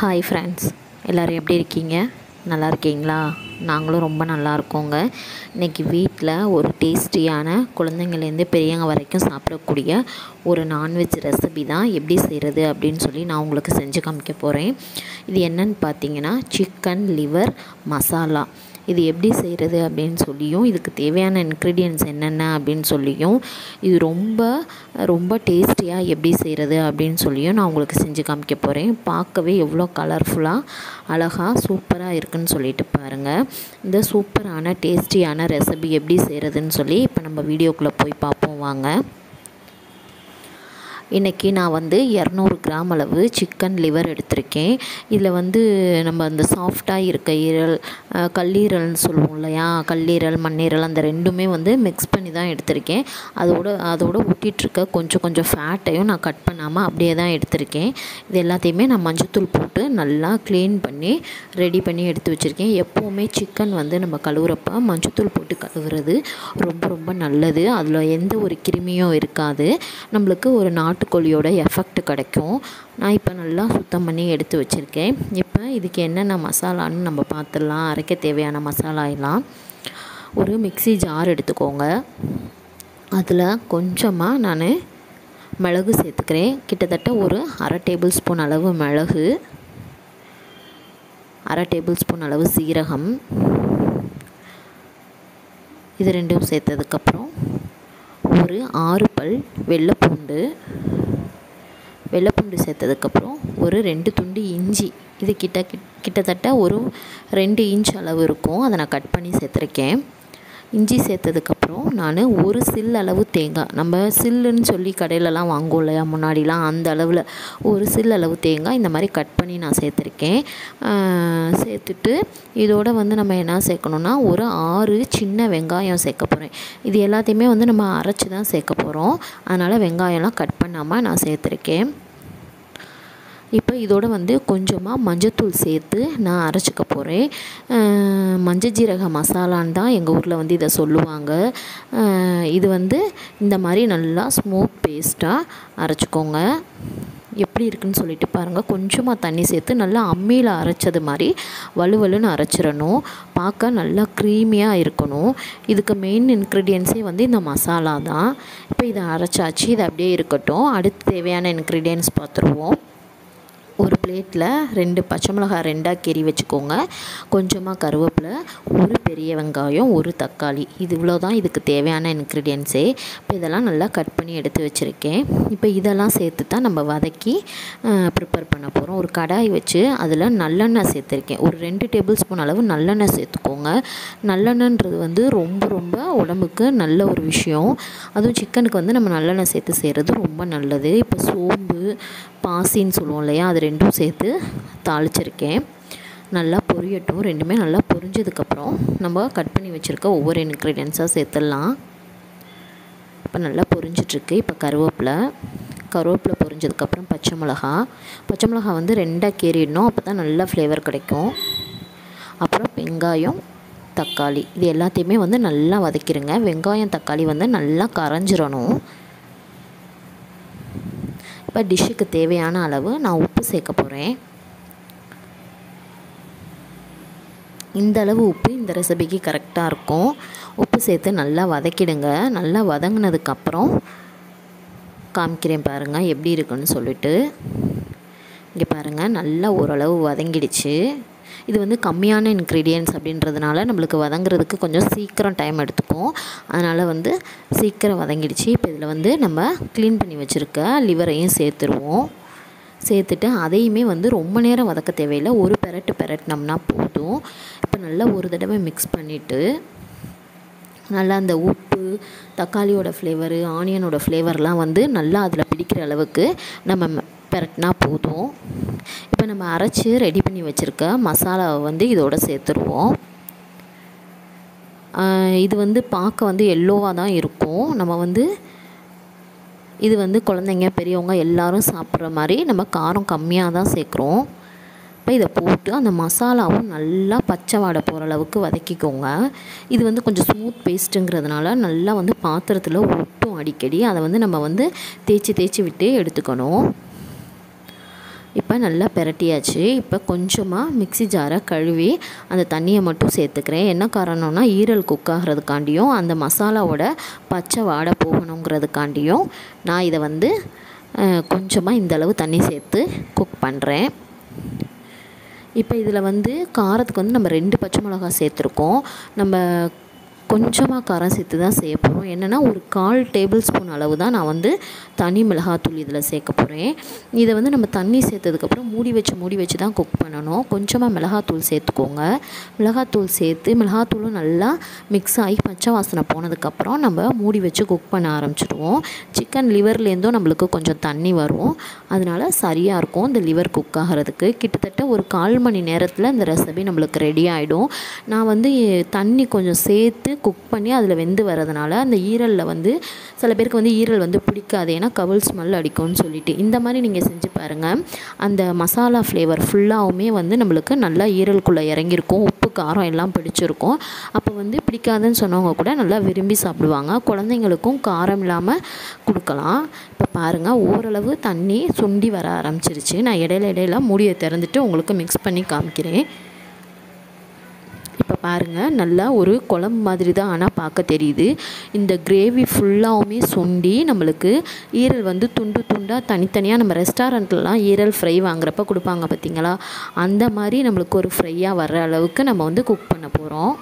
hi friends எல்லோரும் எப்படி இருக்கீங்க நல்லா இருக்கீங்களா நாங்களும் ரொம்ப நல்லா இருக்கோங்க இன்றைக்கி வீட்டில் ஒரு டேஸ்டியான குழந்தைங்கள்லேருந்து பெரியவங்க வரைக்கும் சாப்பிடக்கூடிய ஒரு நான்வெஜ் ரெசிபி தான் எப்படி செய்கிறது அப்படின்னு சொல்லி நான் உங்களுக்கு செஞ்சு காமிக்க போகிறேன் இது என்னன்னு பார்த்தீங்கன்னா சிக்கன் லிவர் மசாலா இது எப்படி செய்கிறது அப்படின்னு சொல்லியும் இதுக்கு தேவையான இன்க்ரீடியன்ட்ஸ் என்னென்ன அப்படின்னு சொல்லியும் இது ரொம்ப ரொம்ப டேஸ்டியாக எப்படி செய்கிறது அப்படின்னு சொல்லியும் நான் உங்களுக்கு செஞ்சு காமிக்க போகிறேன் பார்க்கவே எவ்வளோ கலர்ஃபுல்லாக அழகாக சூப்பராக இருக்குன்னு சொல்லிட்டு பாருங்கள் இந்த சூப்பரான டேஸ்டியான ரெசிபி எப்படி செய்கிறதுன்னு சொல்லி இப்போ நம்ம வீடியோக்குள்ளே போய் பார்ப்போம் வாங்க இன்றைக்கி நான் வந்து இரநூறு கிராம் அளவு சிக்கன் லிவர் எடுத்திருக்கேன் இதில் வந்து நம்ம அந்த சாஃப்டாக இருக்க ஈரல் கல்லீரல்னு சொல்லுவோம் இல்லையா கல்லீரல் மண்ணீரல் அந்த ரெண்டுமே வந்து மிக்ஸ் பண்ணி தான் எடுத்திருக்கேன் அதோட அதோட ஊட்டிகிட்ருக்க கொஞ்சம் கொஞ்சம் ஃபேட்டையும் நான் கட் பண்ணாமல் அப்படியே தான் எடுத்திருக்கேன் இது எல்லாத்தையுமே நான் மஞ்சத்தூள் போட்டு நல்லா க்ளீன் பண்ணி ரெடி பண்ணி எடுத்து வச்சுருக்கேன் எப்போவுமே சிக்கன் வந்து நம்ம கழுவுறப்ப மஞ்சத்தூள் போட்டு கழுவுறது ரொம்ப ரொம்ப நல்லது அதில் எந்த ஒரு கிருமியும் இருக்காது நம்மளுக்கு ஒரு நாட்டுக்கோழியோட எஃபெக்ட் கிடைக்கும் நான் இப்போ நல்லா சுத்தம் பண்ணி எடுத்து வச்சுருக்கேன் இப்போ இதுக்கு என்னென்ன மசாலான்னு நம்ம பார்த்துடலாம் அரைக்க தேவையான மசாலா எல்லாம் ஒரு மிக்சி ஜார் எடுத்துக்கோங்க அதில் கொஞ்சமாக நான் மிளகு சேர்த்துக்கிறேன் கிட்டத்தட்ட ஒரு அரை டேபிள் ஸ்பூன் அளவு மிளகு அரை டேபிள் ஸ்பூன் அளவு சீரகம் இது ரெண்டும் சேர்த்ததுக்கப்புறம் ஒரு ஆறு பல் வெள்ளைப்பூண்டு வெள்ளைப்பூண்டு சேர்த்ததுக்கப்புறம் ஒரு ரெண்டு துண்டு இஞ்சி இது கிட்ட கிட்டத்தட்ட ஒரு ரெண்டு இன்ச் அளவு இருக்கும் அதை நான் கட் பண்ணி சேர்த்துருக்கேன் இஞ்சி சேர்த்ததுக்கப்புறம் நான் ஒரு சில் அளவு தேங்காய் நம்ம சில்லுன்னு சொல்லி கடையிலலாம் வாங்குவோம் இல்லையா முன்னாடிலாம் அந்த அளவில் ஒரு சில் அளவு தேங்காய் இந்த மாதிரி கட் பண்ணி நான் சேர்த்துருக்கேன் சேர்த்துட்டு இதோட வந்து நம்ம என்ன சேர்க்கணுன்னா ஒரு ஆறு சின்ன வெங்காயம் சேர்க்க போகிறேன் இது எல்லாத்தையுமே வந்து நம்ம அரைச்சி தான் சேர்க்க போகிறோம் அதனால் வெங்காயம்லாம் கட் பண்ணாமல் நான் சேர்த்துருக்கேன் இப்போ இதோட வந்து கொஞ்சமாக மஞ்சத்தூள் சேர்த்து நான் அரைச்சிக்க போகிறேன் மஞ்சள் ஜீரக மசாலான்னு தான் எங்கள் ஊரில் வந்து இதை சொல்லுவாங்க இது வந்து இந்த மாதிரி நல்லா ஸ்மூத் பேஸ்ட்டாக அரைச்சிக்கோங்க எப்படி இருக்குன்னு சொல்லிட்டு பாருங்கள் கொஞ்சமாக தண்ணி சேர்த்து நல்லா அம்மியில் அரைச்சது மாதிரி வலுவலுன்னு அரைச்சிடணும் பார்க்க நல்லா க்ரீமியாக இருக்கணும் இதுக்கு மெயின் இன்க்ரீடியன்ஸே வந்து இந்த மசாலா தான் இப்போ இதை அரைச்சாச்சு இது அப்படியே இருக்கட்டும் அடுத்து தேவையான இன்க்ரீடியன்ஸ் பார்த்துருவோம் ஒரு பிளேட்டில் ரெண்டு பச்சை மிளகாய் ரெண்டாக கீறி வச்சுக்கோங்க கொஞ்சமாக கருவேப்பிலை ஒரு பெரிய வெங்காயம் ஒரு தக்காளி இது இவ்வளோ தான் இதுக்கு தேவையான இன்க்ரீடியன்ஸே இப்போ இதெல்லாம் நல்லா கட் பண்ணி எடுத்து வச்சுருக்கேன் இப்போ இதெல்லாம் சேர்த்து தான் நம்ம வதக்கி ப்ரிப்பேர் பண்ண போகிறோம் ஒரு கடாய் வச்சு அதில் நல்லெண்ணெய் சேர்த்துருக்கேன் ஒரு ரெண்டு டேபிள் ஸ்பூன் அளவு நல்லெண்ணெய் சேர்த்துக்கோங்க நல்லெண்ணன்றது வந்து ரொம்ப ரொம்ப உடம்புக்கு நல்ல ஒரு விஷயம் அதுவும் சிக்கனுக்கு வந்து நம்ம நல்லெண்ணெய் சேர்த்து செய்கிறது ரொம்ப நல்லது இப்போ சோம்பு பாசின்னு சொல்லுவோம் இல்லையா அது ரெண்டும் சேர்த்து தாளிச்சிருக்கேன் நல்லா பொரியட்டும் ரெண்டுமே நல்லா பொரிஞ்சதுக்கப்புறம் நம்ம கட் பண்ணி வச்சுருக்க ஒவ்வொரு இன்க்ரீடியன்ஸாக சேர்த்துடலாம் இப்போ நல்லா பொரிஞ்சிட்ருக்கு இப்போ கருவேப்பிலை கருவேப்பிலை பொரிஞ்சதுக்கப்புறம் பச்சை மிளகா பச்சை மிளகா வந்து ரெண்டாக கீறிடணும் அப்போ தான் நல்லா ஃப்ளேவர் கிடைக்கும் அப்புறம் வெங்காயம் தக்காளி இது எல்லாத்தையுமே வந்து நல்லா வதக்கிடுங்க வெங்காயம் தக்காளி வந்து நல்லா கரைஞ்சிரணும் இப்போ டிஷ்ஷுக்கு தேவையான அளவு நான் உப்பு சேர்க்க போகிறேன் இந்த அளவு உப்பு இந்த ரெசிபிக்கு கரெக்டாக இருக்கும் உப்பு சேர்த்து நல்லா வதக்கிடுங்க நல்லா வதங்கினதுக்கப்புறம் காமிக்கிறேன் பாருங்கள் எப்படி இருக்குன்னு சொல்லிட்டு இங்கே பாருங்கள் நல்லா ஓரளவு வதங்கிடுச்சு இது வந்து கம்மியான இன்க்ரீடியன்ஸ் அப்படின்றதுனால நம்மளுக்கு வதங்குறதுக்கு கொஞ்சம் சீக்கிரம் டைம் எடுத்துக்கும் அதனால் வந்து சீக்கிரம் வதங்கிடுச்சு இப்போ இதில் வந்து நம்ம க்ளீன் பண்ணி வச்சுருக்க லிவரையும் சேர்த்துருவோம் சேர்த்துட்டு அதையுமே வந்து ரொம்ப நேரம் வதக்க தேவையில்லை ஒரு பெரட்டு பெரட்டினோம்னா போதும் இப்போ நல்லா ஒரு தடவை மிக்ஸ் பண்ணிவிட்டு நல்லா அந்த உப்பு தக்காளியோட ஃப்ளேவரு ஆனியனோட ஃப்ளேவர்லாம் வந்து நல்லா அதில் பிடிக்கிற அளவுக்கு நம்ம பெரட்டினா போதும் இப்போ நம்ம அரைச்சி ரெடி பண்ணி வச்சுருக்க மசாலாவை வந்து இதோட சேர்த்துருவோம் இது வந்து பார்க்க வந்து எல்லோவாக தான் இருக்கும் நம்ம வந்து இது வந்து குழந்தைங்க பெரியவங்க எல்லோரும் சாப்பிட்ற மாதிரி நம்ம காரம் கம்மியாக தான் சேர்க்குறோம் இப்போ இதை போட்டு அந்த மசாலாவும் நல்லா பச்சை வாடை போகிற அளவுக்கு வதக்கிக்கோங்க இது வந்து கொஞ்சம் ஸ்மூத் பேஸ்ட்டுங்கிறதுனால நல்லா வந்து பாத்திரத்தில் ஒட்டும் அடிக்கடி அதை வந்து நம்ம வந்து தேய்ச்சி தேய்ச்சி விட்டு எடுத்துக்கணும் இப்போ நல்லா பெரட்டியாச்சு இப்போ கொஞ்சமாக மிக்ஸி ஜாரை கழுவி அந்த தண்ணியை மட்டும் சேர்த்துக்கிறேன் என்ன காரணம்னா ஈரல் குக் ஆகிறதுக்காண்டியும் அந்த மசாலாவோட பச்சை வாடை போகணுங்கிறதுக்காண்டியும் நான் இதை வந்து கொஞ்சமாக இந்தளவு தண்ணி சேர்த்து குக் பண்ணுறேன் இப்போ இதில் வந்து காரத்துக்கு வந்து நம்ம ரெண்டு பச்சை மிளகா சேர்த்துருக்கோம் நம்ம கொஞ்சமாக காரம் சேர்த்து தான் செய்ய போகிறோம் என்னென்னா ஒரு கால் டேபிள் ஸ்பூன் அளவு தான் நான் வந்து தனி மிளகாத்தூள் இதில் சேர்க்க போகிறேன் இதை வந்து நம்ம தண்ணி சேர்த்ததுக்கப்புறம் மூடி வச்சு மூடி வச்சு தான் குக் பண்ணணும் கொஞ்சமாக மிளகாத்தூள் சேர்த்துக்கோங்க மிளகாத்தூள் சேர்த்து மிளகாத்தூளும் நல்லா மிக்ஸ் ஆகி பச்சை வாசனை போனதுக்கப்புறம் நம்ம மூடி வச்சு குக் பண்ண ஆரம்பிச்சிடுவோம் சிக்கன் லிவர்லேருந்தும் நம்மளுக்கு கொஞ்சம் தண்ணி வரும் அதனால் சரியாக இருக்கும் இந்த லிவர் குக் ஆகிறதுக்கு கிட்டத்தட்ட ஒரு கால் மணி நேரத்தில் இந்த ரெசிபி நம்மளுக்கு ரெடி ஆகிடும் நான் வந்து தண்ணி கொஞ்சம் சேர்த்து குக் பண்ணி அதில் வெந்து வரதுனால அந்த ஈரலில் வந்து சில பேருக்கு வந்து ஈரல் வந்து பிடிக்காது ஏன்னா கவுல் ஸ்மெல் அடிக்கும்னு சொல்லிட்டு இந்த மாதிரி நீங்கள் செஞ்சு பாருங்கள் அந்த மசாலா ஃப்ளேவர் ஃபுல்லாகவுமே வந்து நம்மளுக்கு நல்லா ஈரலுக்குள்ளே இறங்கியிருக்கும் உப்பு காரம் எல்லாம் பிடிச்சிருக்கும் அப்போ வந்து பிடிக்காதுன்னு சொன்னவங்க கூட நல்லா விரும்பி சாப்பிடுவாங்க குழந்தைங்களுக்கும் காரம் இல்லாமல் கொடுக்கலாம் இப்போ பாருங்கள் ஓரளவு தண்ணி சுண்டி வர ஆரம்பிச்சிருச்சு நான் இடையில இடையில மூடியை திறந்துட்டு உங்களுக்கு மிக்ஸ் பண்ணி காமிக்கிறேன் இப்போ பாருங்கள் நல்லா ஒரு குழம்பு மாதிரி தான் ஆனால் பார்க்க தெரியுது இந்த கிரேவி ஃபுல்லாகவுமே சுண்டி நம்மளுக்கு ஈரல் வந்து துண்டு துண்டாக தனித்தனியாக நம்ம ரெஸ்டாரண்ட்லலாம் ஈரல் ஃப்ரை வாங்குறப்ப கொடுப்பாங்க பார்த்தீங்களா அந்த மாதிரி நம்மளுக்கு ஒரு ஃப்ரையாக வர்ற அளவுக்கு நம்ம வந்து குக் பண்ண போகிறோம்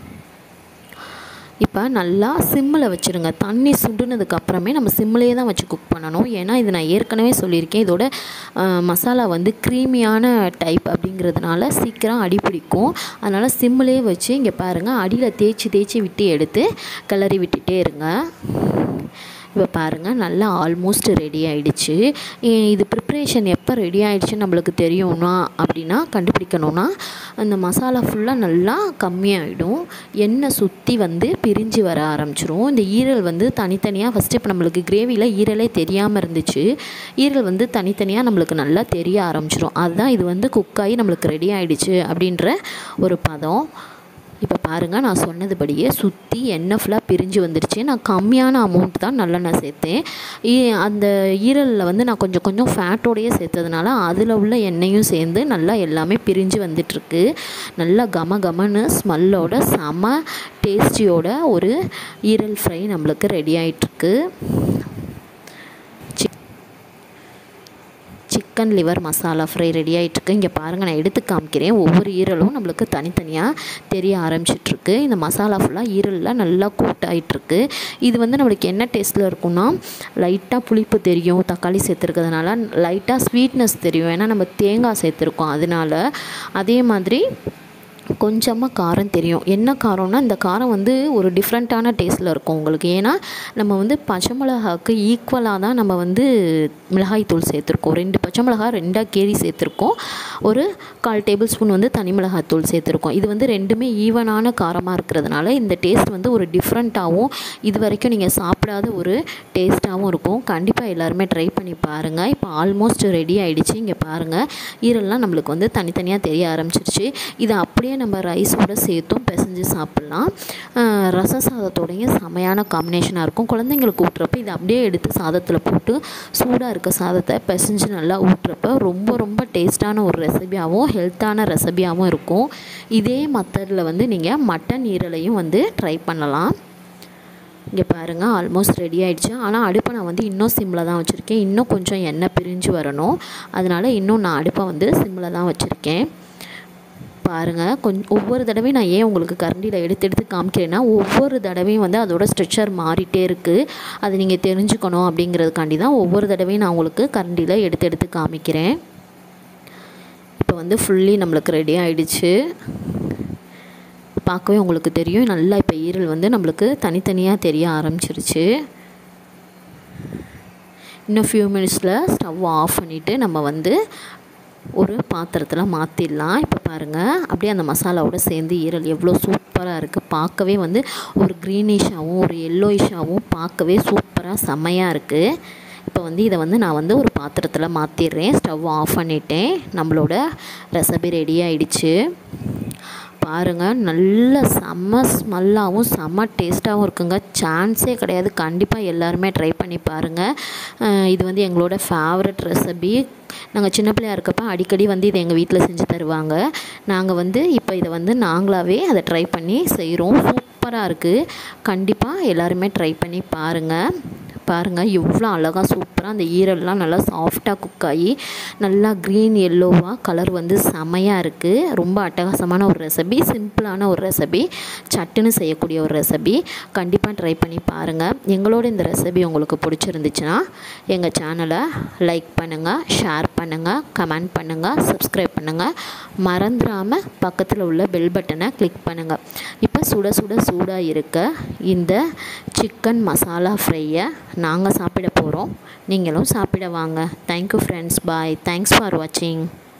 இப்போ நல்லா சிம்மில் வச்சுருங்க தண்ணி சுண்டுனதுக்கு அப்புறமே நம்ம சிம்மிலேயே தான் வச்சு குக் பண்ணணும் ஏன்னா இது நான் ஏற்கனவே சொல்லியிருக்கேன் இதோட மசாலா வந்து க்ரீமியான டைப் அப்படிங்கிறதுனால சீக்கிரம் அடி பிடிக்கும் அதனால் சிம்மிலே வச்சு இங்கே பாருங்கள் அடியில் தேய்ச்சி தேய்ச்சி விட்டு எடுத்து கிளறி விட்டுட்டே இருங்க இப்போ பாருங்கள் நல்லா ஆல்மோஸ்ட் ரெடி ஆகிடுச்சு இது ப்ரிப்ரேஷன் எப்போ ரெடி ஆகிடுச்சுன்னு நம்மளுக்கு தெரியும்னா அப்படின்னா கண்டுபிடிக்கணும்னா அந்த மசாலா ஃபுல்லாக நல்லா கம்மியாகிடும் எண்ணெய் சுற்றி வந்து பிரிஞ்சு வர ஆரம்பிச்சிரும் இந்த ஈரல் வந்து தனித்தனியாக ஃபஸ்ட்டு இப்போ நம்மளுக்கு கிரேவியில் ஈரலே தெரியாமல் இருந்துச்சு ஈரல் வந்து தனித்தனியாக நம்மளுக்கு நல்லா தெரிய ஆரம்பிச்சிரும் அதுதான் இது வந்து குக்காகி நம்மளுக்கு ரெடி ஆகிடுச்சு அப்படின்ற ஒரு பதம் இப்போ பாருங்கள் நான் சொன்னதுபடியே சுற்றி எண்ணெய் ஃபுல்லாக பிரிஞ்சு வந்துருச்சு நான் கம்மியான அமௌண்ட் தான் நல்லெண்ணெய் சேர்த்தேன் அந்த ஈரலில் வந்து நான் கொஞ்சம் கொஞ்சம் ஃபேட்டோடையே சேர்த்ததுனால அதில் உள்ள எண்ணெயும் சேர்ந்து நல்லா எல்லாமே பிரிஞ்சு வந்துட்டுருக்கு நல்லா கம கமன்னு ஸ்மெல்லோட செம டேஸ்டியோட ஒரு ஈரல் ஃப்ரை நம்மளுக்கு ரெடி ஆகிட்டுருக்கு chicken liver masala fry ready ஆகிட்டுருக்கு இங்கே பாருங்கள் நான் எடுத்து காமிக்கிறேன் ஒவ்வொரு ஈரலும் நம்மளுக்கு தனித்தனியாக தெரிய ஆரம்பிச்சிட்ருக்கு இந்த மசாலா ஃபுல்லாக ஈரலில் நல்லா கூட் ஆகிட்டுருக்கு இது வந்து நம்மளுக்கு என்ன டேஸ்ட்டில் இருக்கும்னா லைட்டாக புளிப்பு தெரியும் தக்காளி சேர்த்துருக்கிறதுனால லைட்டாக ஸ்வீட்னஸ் தெரியும் ஏன்னா நம்ம தேங்காய் சேர்த்துருக்கோம் அதனால அதே மாதிரி கொஞ்சமாக காரம் தெரியும் என்ன காரம்னா இந்த காரம் வந்து ஒரு டிஃப்ரெண்ட்டான டேஸ்ட்டில் இருக்கும் உங்களுக்கு ஏன்னா நம்ம வந்து பச்சை மிளகாவுக்கு ஈக்குவலாக தான் நம்ம வந்து மிளகாய் தூள் சேர்த்துருக்கோம் ரெண்டு பச்சை மிளகா ரெண்டாக கேரி சேர்த்துருக்கோம் ஒரு கால் டேபிள் ஸ்பூன் வந்து தனி மிளகாய் தூள் சேர்த்துருக்கோம் இது வந்து ரெண்டுமே ஈவனான காரமாக இருக்கிறதுனால இந்த டேஸ்ட் வந்து ஒரு டிஃப்ரெண்ட்டாகவும் இது வரைக்கும் நீங்கள் சாப்பிடாத ஒரு டேஸ்ட்டாகவும் இருக்கும் கண்டிப்பாக எல்லாருமே ட்ரை பண்ணி பாருங்கள் இப்போ ஆல்மோஸ்ட் ரெடி ஆகிடுச்சு இங்கே பாருங்கள் ஈரல்லாம் நம்மளுக்கு வந்து தனித்தனியாக தெரிய ஆரம்பிச்சிருச்சு இதை அப்படியே நம்ம ரைஸோடு சேர்த்தும் பிசைஞ்சு சாப்பிட்லாம் ரச சாதத்தோடையும் செமையான காம்பினேஷனாக இருக்கும் குழந்தைங்களுக்கு ஊட்டுறப்ப இதை அப்படியே எடுத்து சாதத்தில் போட்டு சூடாக இருக்க சாதத்தை பிசைஞ்சு நல்லா ஊட்டுறப்ப ரொம்ப ரொம்ப டேஸ்ட்டான ஒரு ரெசிபியாகவும் ஹெல்த்தான ரெசிபியாகவும் இருக்கும் இதே மெத்தடில் வந்து நீங்கள் மட்டன் ஈரலையும் வந்து ட்ரை பண்ணலாம் இங்கே பாருங்கள் ஆல்மோஸ்ட் ரெடி ஆகிடுச்சு ஆனால் அடுப்பை நான் வந்து இன்னும் சிம்மில் தான் வச்சுருக்கேன் இன்னும் கொஞ்சம் எண்ணெய் பிரிஞ்சு வரணும் அதனால் இன்னும் நான் அடுப்பை வந்து சிம்மில் தான் வச்சுருக்கேன் பாருங்கள் கொஞ்சம் ஒவ்வொரு தடவையும் நான் ஏன் உங்களுக்கு கரண்டியில் எடுத்து எடுத்து காமிக்கிறேன்னா ஒவ்வொரு தடவையும் வந்து அதோட ஸ்ட்ரெச்சர் மாறிட்டே இருக்குது அது நீங்கள் தெரிஞ்சுக்கணும் அப்படிங்கிறதுக்காண்டி தான் ஒவ்வொரு தடவையும் நான் உங்களுக்கு கரண்டியில் எடுத்து எடுத்து காமிக்கிறேன் இப்போ வந்து ஃபுல்லி நம்மளுக்கு ரெடி ஆகிடுச்சு பார்க்கவே உங்களுக்கு தெரியும் நல்லா இப்போ ஈரல் வந்து நம்மளுக்கு தனித்தனியாக தெரிய ஆரம்பிச்சிருச்சு இன்னும் ஃபியூ மினிட்ஸில் ஸ்டவ் ஆஃப் பண்ணிவிட்டு நம்ம வந்து ஒரு பாத்திரத்தில் மாற்றிடலாம் இப்போ பாருங்கள் அப்படியே அந்த மசாலாவோட சேர்ந்து ஈரல் எவ்வளோ சூப்பராக இருக்குது பார்க்கவே வந்து ஒரு க்ரீனிஷாகவும் ஒரு எல்லோயிஷாகவும் பார்க்கவே சூப்பராக செம்மையாக இருக்குது இப்போ வந்து இதை வந்து நான் வந்து ஒரு பாத்திரத்தில் மாற்றிடுறேன் ஸ்டவ் ஆஃப் பண்ணிட்டேன் நம்மளோட ரெசிபி ரெடி ஆகிடுச்சு பாருங்கள் நல்ல செம்ம ஸ்மெல்லாகவும் செம்ம டேஸ்ட்டாகவும் இருக்குங்க சான்ஸே கிடையாது கண்டிப்பாக எல்லாருமே ட்ரை பண்ணி பாருங்கள் அஹ் இது வந்து எங்களோட ஃபேவரட் ரெசிபி நாங்கள் சின்ன பிள்ளையா இருக்கப்ப அடிக்கடி வந்து இதை எங்கள் வீட்டில் செஞ்சு தருவாங்க நாங்கள் வந்து இப்போ இதை வந்து நாங்களாகவே அதை ட்ரை பண்ணி செய்கிறோம் சூப்பராக இருக்குது கண்டிப்பாக எல்லாருமே ட்ரை பண்ணி பாருங்கள் பாருங்கள் எவ்வளோ அழகாக சூப்பராக அந்த ஈரல்லாம் நல்லா சாஃப்டாக குக் ஆகி நல்லா க்ரீன் எல்லோவாக கலர் வந்து செமையாக இருக்குது ரொம்ப அட்டகாசமான ஒரு ரெசிபி சிம்பிளான ஒரு ரெசிபி சட்டுன்னு செய்யக்கூடிய ஒரு ரெசிபி கண்டிப்பாக ட்ரை பண்ணி பாருங்கள் எங்களோட இந்த ரெசிபி உங்களுக்கு பிடிச்சிருந்துச்சுன்னா எங்கள் சேனலை லைக் பண்ணுங்கள் ஷேர் பண்ணுங்கள் கமெண்ட் பண்ணுங்கள் சப்ஸ்கிரைப் பண்ணுங்கள் மறந்துடாமல் பக்கத்தில் உள்ள பெல் பட்டனை கிளிக் பண்ணுங்கள் இப்போ சுட சுட சூடாக இருக்க இந்த சிக்கன் மசாலா ஃப்ரையை நாங்கள் சாப்பிட போகிறோம் நீங்களும் சாப்பிட வாங்க thank you friends bye thanks for வாட்சிங்